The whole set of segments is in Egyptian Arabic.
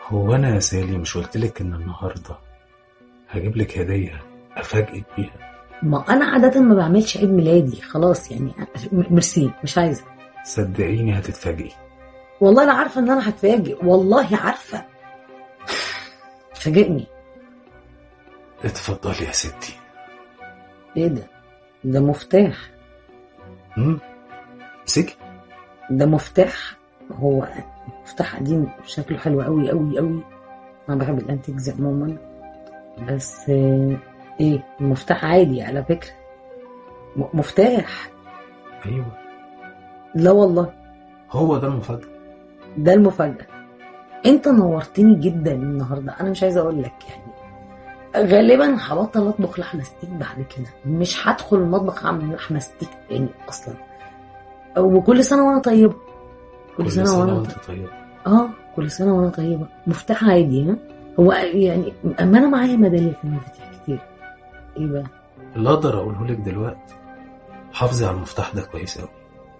هو انا يا سالي مش قلت لك ان النهارده هجيب لك هديه افاجئك بيها ما انا عاده ما بعملش عيد ميلادي خلاص يعني م- ميرسي مش عايزه صدقيني هتتفاجئي والله انا عارفه ان انا هتفاجئ والله عارفه فاجئني اتفضلي يا ستي ايه ده ده مفتاح امم امسكي ده مفتاح هو مفتاح قديم شكله حلو قوي قوي قوي انا بحب الانتيكز عموما بس آه، ايه المفتاح عادي على فكره م- مفتاح ايوه لا والله هو ده المفاجاه ده المفاجأة انت نورتني جدا النهاردة انا مش عايزة اقول لك يعني غالبا هبطل اطبخ لحمة ستيك بعد كده مش هدخل المطبخ اعمل لحمة ستيك تاني اصلا وكل سنة وانا طيبة كل, سنة, وانا وانت طيبة طيب اه كل سنة وانا طيبة مفتاح عادي ها هو يعني اما انا معايا ميدالية في المفاتيح كتير ايه بقى اللي اقدر اقوله لك دلوقتي حافظي على المفتاح ده كويس قوي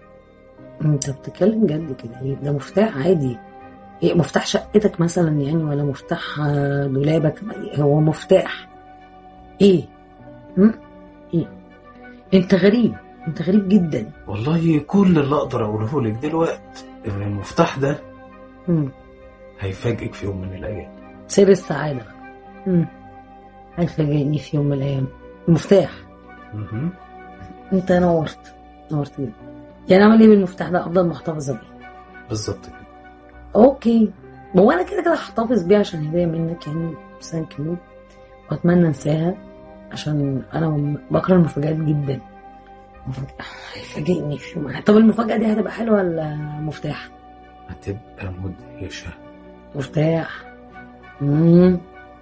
انت بتتكلم جد كده ايه ده مفتاح عادي ايه مفتاح شقتك مثلا يعني ولا مفتاح آه، دولابك هو مفتاح ايه هم؟ ايه انت غريب انت غريب جدا والله كل اللي اقدر اقوله لك دلوقتي ان المفتاح ده هم. هيفاجئك في يوم من الايام سر السعادة بقى هم. هيفاجئني في يوم من الايام المفتاح مهم. انت نورت نورت جدا يعني اعمل ايه بالمفتاح ده افضل محتفظة بيه بالظبط كده اوكي هو انا كده كده هحتفظ بيها عشان هديه منك يعني ثانك يو واتمنى انساها عشان انا بكره المفاجآت جدا مفاجأة هيفاجئني في يوم طب المفاجأة دي هتبقى حلوة ولا مفتاح؟ هتبقى مدهشه مفتاح مم.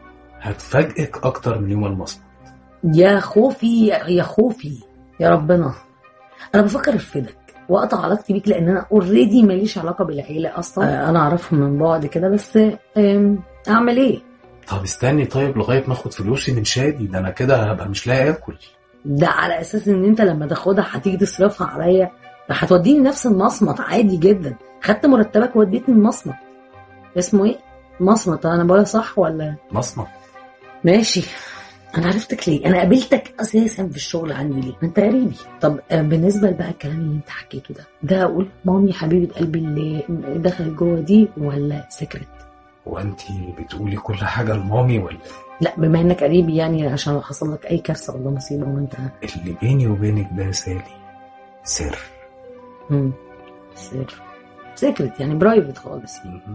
هتفاجئك اكتر من يوم المصنع يا خوفي يا خوفي يا ربنا انا بفكر ارفدك واقطع علاقتي بيك لان انا اوريدي ماليش علاقه بالعيله اصلا آه، انا اعرفهم من بعد كده بس آم، اعمل ايه طب استني طيب لغايه ما اخد فلوسي من شادي ده انا كده هبقى مش لاقي اكل ده على اساس ان انت لما تاخدها هتيجي تصرفها عليا هتوديني نفس المصمت عادي جدا خدت مرتبك وديتني المصمت اسمه ايه مصمت انا بقولها صح ولا مصنع ماشي انا عرفتك ليه انا قابلتك اساسا في الشغل عندي ليه ما انت قريبي طب آه، بالنسبه بقى الكلام اللي انت حكيته ده ده اقول مامي حبيبه قلبي اللي دخلت جوه دي ولا سكرت وانت بتقولي كل حاجه لمامي ولا لا بما انك قريبي يعني عشان لو حصل لك اي كارثه ولا مصيبه وانت اللي بيني وبينك ده يا سالي سر مم. سر سكرت يعني برايفت خالص مهم.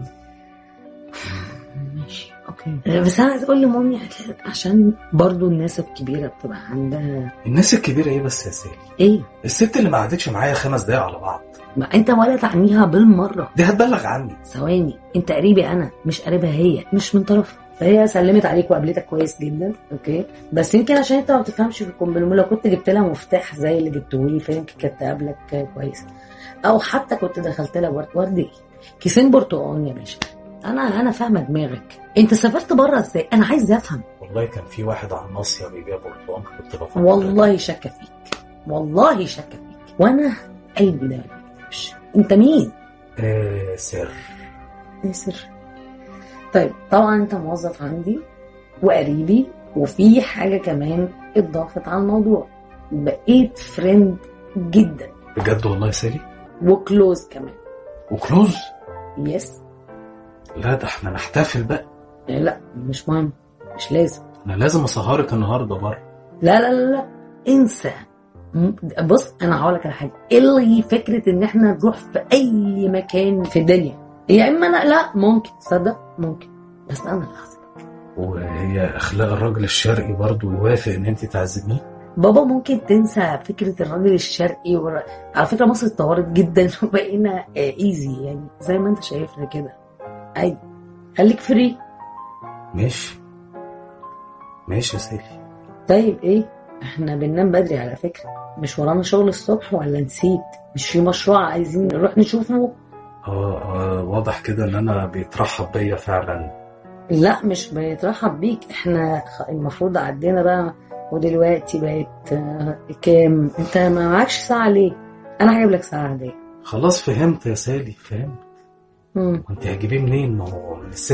ماشي اوكي بس انا عايز اقول لمامي عشان برضو الناس الكبيره بتبقى عندها الناس الكبيره ايه بس يا سالي ايه الست اللي ما قعدتش معايا خمس دقايق على بعض ما انت ولا تعنيها بالمره دي هتبلغ عني ثواني انت قريبي انا مش قريبها هي مش من طرفها فهي سلمت عليك وقابلتك كويس جدا اوكي بس يمكن عشان انت ما بتفهمش في الكومبلمون لو كنت جبت لها مفتاح زي اللي جبته لي فيمكن كانت تقابلك كويس او حتى كنت دخلت لها ورد ورد ايه كيسين برتقال يا باشا انا انا فاهمه دماغك انت سافرت بره ازاي انا عايز افهم والله كان في واحد على الناصيه بيبيع برتقال كنت بفكر والله شك فيك والله شك فيك وانا قلبي ده ما بيكذبش انت مين آه سر ياسر طيب طبعا انت موظف عندي وقريبي وفي حاجه كمان اتضافت على الموضوع بقيت فريند جدا بجد والله يا سالي وكلوز كمان وكلوز يس لا ده احنا نحتفل بقى لا مش مهم مش لازم انا لازم اسهرك النهارده بره لا لا لا لا انسى م- بص انا هقول لك على حاجه الغي فكره ان احنا نروح في اي مكان في الدنيا يا اما انا لا ممكن تصدق ممكن بس انا اللي هحاسبك وهي اخلاق الراجل الشرقي برضو يوافق ان انت تعزميه بابا ممكن تنسى فكره الراجل الشرقي ور... على فكره مصر اتطورت جدا وبقينا ايزي يعني زي ما انت شايفنا كده عادي خليك فري ماشي ماشي يا سالي طيب ايه احنا بننام بدري على فكره مش ورانا شغل الصبح ولا نسيت مش في مشروع عايزين نروح نشوفه اه اه واضح كده ان انا بيترحب بيا فعلا لا مش بيترحب بيك احنا خ- المفروض عدينا بقى ودلوقتي بقت آه، كام انت ما معكش ساعة ليه انا هجيب لك ساعة عادية خلاص فهمت يا سالي فهمت مم. وانت هتجيبيه منين ما هو من الست